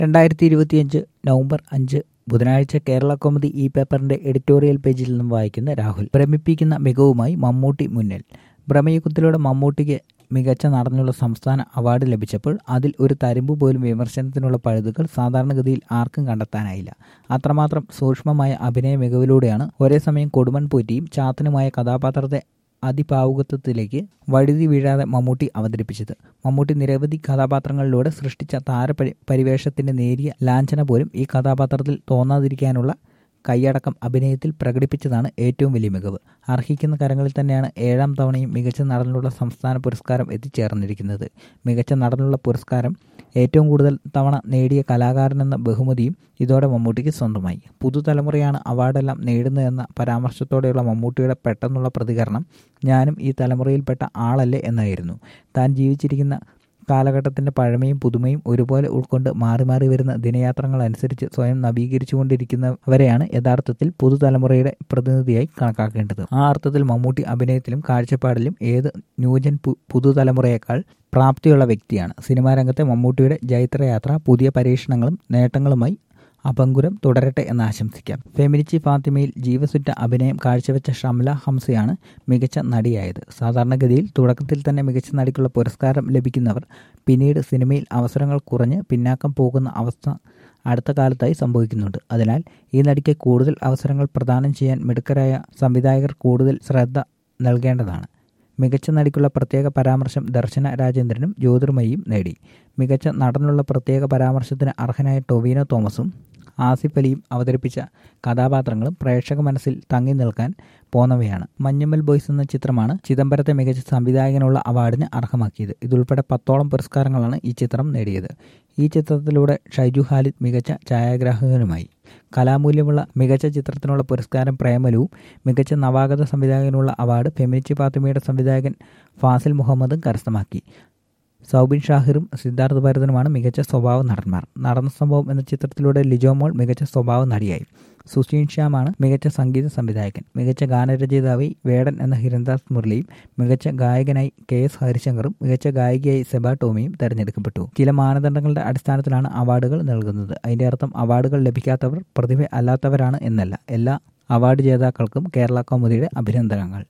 രണ്ടായിരത്തി ഇരുപത്തിയഞ്ച് നവംബർ അഞ്ച് ബുധനാഴ്ച കേരള കോമഡി ഈ പേപ്പറിന്റെ എഡിറ്റോറിയൽ പേജിൽ നിന്നും വായിക്കുന്ന രാഹുൽ ഭ്രമിപ്പിക്കുന്ന മികവുമായി മമ്മൂട്ടി മുന്നിൽ ഭ്രമയുഗത്തിലൂടെ മമ്മൂട്ടിക്ക് മികച്ച നടനുള്ള സംസ്ഥാന അവാർഡ് ലഭിച്ചപ്പോൾ അതിൽ ഒരു തരിമ്പ് പോലും വിമർശനത്തിനുള്ള പഴുതുകൾ സാധാരണഗതിയിൽ ആർക്കും കണ്ടെത്താനായില്ല അത്രമാത്രം സൂക്ഷ്മമായ അഭിനയ മികവിലൂടെയാണ് ഒരേ സമയം കൊടുമൺ പോറ്റിയും ചാത്തനുമായ കഥാപാത്രത്തെ അതിഭാവുകത്വത്തിലേക്ക് വഴുതി വീഴാതെ മമ്മൂട്ടി അവതരിപ്പിച്ചത് മമ്മൂട്ടി നിരവധി കഥാപാത്രങ്ങളിലൂടെ സൃഷ്ടിച്ച താരപരി പരിവേഷത്തിന്റെ നേരിയ ലാഞ്ചന പോലും ഈ കഥാപാത്രത്തിൽ തോന്നാതിരിക്കാനുള്ള കൈയടക്കം അഭിനയത്തിൽ പ്രകടിപ്പിച്ചതാണ് ഏറ്റവും വലിയ മികവ് അർഹിക്കുന്ന കരങ്ങളിൽ തന്നെയാണ് ഏഴാം തവണയും മികച്ച നടനുള്ള സംസ്ഥാന പുരസ്കാരം എത്തിച്ചേർന്നിരിക്കുന്നത് മികച്ച നടനുള്ള പുരസ്കാരം ഏറ്റവും കൂടുതൽ തവണ നേടിയ കലാകാരനെന്ന ബഹുമതിയും ഇതോടെ മമ്മൂട്ടിക്ക് സ്വന്തമായി പുതുതലമുറയാണ് അവാർഡെല്ലാം നേടുന്നതെന്ന പരാമർശത്തോടെയുള്ള മമ്മൂട്ടിയുടെ പെട്ടെന്നുള്ള പ്രതികരണം ഞാനും ഈ തലമുറയിൽപ്പെട്ട ആളല്ലേ എന്നായിരുന്നു താൻ ജീവിച്ചിരിക്കുന്ന കാലഘട്ടത്തിന്റെ പഴമയും പുതുമയും ഒരുപോലെ ഉൾക്കൊണ്ട് മാറി മാറി വരുന്ന ദിനയാത്രങ്ങൾ അനുസരിച്ച് സ്വയം നവീകരിച്ചുകൊണ്ടിരിക്കുന്നവരെയാണ് യഥാർത്ഥത്തിൽ പുതുതലമുറയുടെ പ്രതിനിധിയായി കണക്കാക്കേണ്ടത് ആ അർത്ഥത്തിൽ മമ്മൂട്ടി അഭിനയത്തിലും കാഴ്ചപ്പാടിലും ഏത് ന്യൂജൻ പുതുതലമുറയേക്കാൾ പ്രാപ്തിയുള്ള വ്യക്തിയാണ് സിനിമാ രംഗത്തെ മമ്മൂട്ടിയുടെ ജൈത്രയാത്ര പുതിയ പരീക്ഷണങ്ങളും നേട്ടങ്ങളുമായി അപങ്കുരം തുടരട്ടെ എന്ന് ആശംസിക്കാം ഫെമിനിച്ചി ഫാത്തിമയിൽ ജീവസുറ്റ അഭിനയം കാഴ്ചവെച്ച ഷംല ഹംസയാണ് മികച്ച നടിയായത് സാധാരണഗതിയിൽ തുടക്കത്തിൽ തന്നെ മികച്ച നടിക്കുള്ള പുരസ്കാരം ലഭിക്കുന്നവർ പിന്നീട് സിനിമയിൽ അവസരങ്ങൾ കുറഞ്ഞ് പിന്നാക്കം പോകുന്ന അവസ്ഥ അടുത്ത കാലത്തായി സംഭവിക്കുന്നുണ്ട് അതിനാൽ ഈ നടിക്ക് കൂടുതൽ അവസരങ്ങൾ പ്രദാനം ചെയ്യാൻ മിടുക്കരായ സംവിധായകർ കൂടുതൽ ശ്രദ്ധ നൽകേണ്ടതാണ് മികച്ച നടിക്കുള്ള പ്രത്യേക പരാമർശം ദർശന രാജേന്ദ്രനും ജ്യോതിർമയിയും നേടി മികച്ച നടനുള്ള പ്രത്യേക പരാമർശത്തിന് അർഹനായ ടൊവിനോ തോമസും ആസിഫ് അലിയും അവതരിപ്പിച്ച കഥാപാത്രങ്ങളും പ്രേക്ഷക മനസ്സിൽ തങ്ങി നിൽക്കാൻ പോന്നവയാണ് മഞ്ഞമ്മൽ ബോയ്സ് എന്ന ചിത്രമാണ് ചിദംബരത്തെ മികച്ച സംവിധായകനുള്ള അവാർഡിന് അർഹമാക്കിയത് ഇതുൾപ്പെടെ പത്തോളം പുരസ്കാരങ്ങളാണ് ഈ ചിത്രം നേടിയത് ഈ ചിത്രത്തിലൂടെ ഷൈജു ഖാലിദ് മികച്ച ഛായാഗ്രാഹകനുമായി കലാമൂല്യമുള്ള മികച്ച ചിത്രത്തിനുള്ള പുരസ്കാരം പ്രേമലുവും മികച്ച നവാഗത സംവിധായകനുള്ള അവാർഡ് ഫെമിനിച്ചി ഫാത്തിമയുടെ സംവിധായകൻ ഫാസിൽ മുഹമ്മദും കരസ്ഥമാക്കി സൗബിൻ ഷാഹിറും സിദ്ധാർത്ഥ ഭരതനുമാണ് മികച്ച സ്വഭാവ നടന്മാർ നടന്ന സംഭവം എന്ന ചിത്രത്തിലൂടെ ലിജോമോൾ മികച്ച സ്വഭാവ നടിയായി സുശീൻ ശ്യാമാണ് മികച്ച സംഗീത സംവിധായകൻ മികച്ച ഗാനരചയിതാവായി വേടൻ എന്ന ഹിരൺദാസ് മുരളിയും മികച്ച ഗായകനായി കെ എസ് ഹരിശങ്കറും മികച്ച ഗായികയായി സെബ ടോമിയും തെരഞ്ഞെടുക്കപ്പെട്ടു ചില മാനദണ്ഡങ്ങളുടെ അടിസ്ഥാനത്തിലാണ് അവാർഡുകൾ നൽകുന്നത് അതിന്റെ അർത്ഥം അവാർഡുകൾ ലഭിക്കാത്തവർ പ്രതിഭ അല്ലാത്തവരാണ് എന്നല്ല എല്ലാ അവാർഡ് ജേതാക്കൾക്കും കേരള കൗമുദിയുടെ അഭിനന്ദനങ്ങൾ